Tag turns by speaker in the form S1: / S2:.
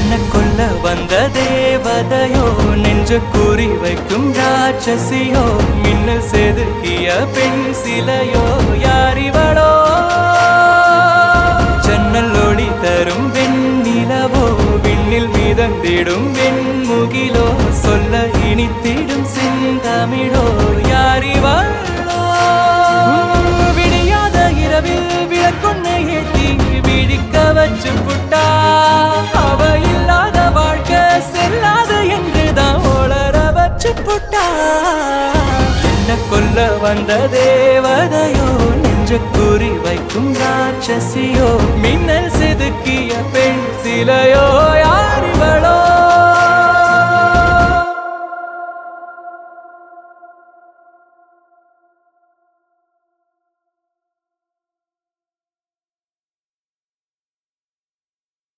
S1: என்ன கொல்ல வந்த தேவதையோ நெஞ்ச குறி வைக்கும் ராட்சசியோ மின்னல் செதுக்கிய பெண் சிலையோ யாரிவளோ ஜன்னல் ஒளி தரும் வெண்ணிலவோ விண்ணில் மிதந்திடும் வெண்முகிலோ சொல்ல இனித்திடும் செந்தமிழோ யாரிவளோ விடியாத இரவில் விளக்கொன்னை ஏத்தி விழிக்க வச்சு புட்டா அவ இல்லாத வாழ்க்கை செல்லாத என்றுதான் ஒளர வச்சு புட்டா என்ன கொல்ல வந்த தேவதையோ நெஞ்ச குறி வைக்கும் ராட்சசியோ மின்னல் செதுக்கிய பெண் சிலையோ